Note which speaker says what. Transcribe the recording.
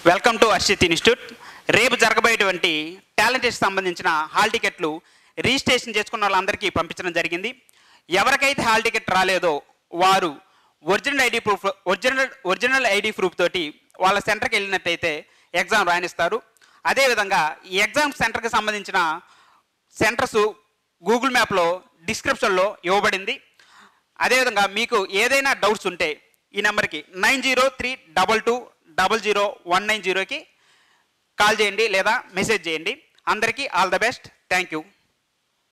Speaker 1: welcome to Arshit institute రేపు జరగబోయేటువంటి talent test సంబంధించిన హాల్ టికెట్లు రిజిస్ట్రేషన్ చేసుకున్న వాళ్ళందరికీ పంపించడం జరిగింది ఎవరికైతే హాల్ టికెట్ రాలేదో వారు original ID proof original original ID proof తోటి వాళ్ళ సెంటర్కి వెళ్ళినట్టయితే ఎగ్జామ్ రాణిస్తారు అదేవిధంగా ఈ ఎగ్జామ్ సెంటర్కి సంబంధించిన సెంటర్స్ గూగుల్ మ్యాప్లో డిస్క్రిప్షన్లో ఇవ్వబడింది అదేవిధంగా మీకు ఏదైనా డౌట్స్ ఉంటే ఈ నెంబర్కి nine zero three double two double zero one nine జీరోకి కాల్ చేయండి లేదా మెసేజ్ చేయండి అందరికీ all the best thank you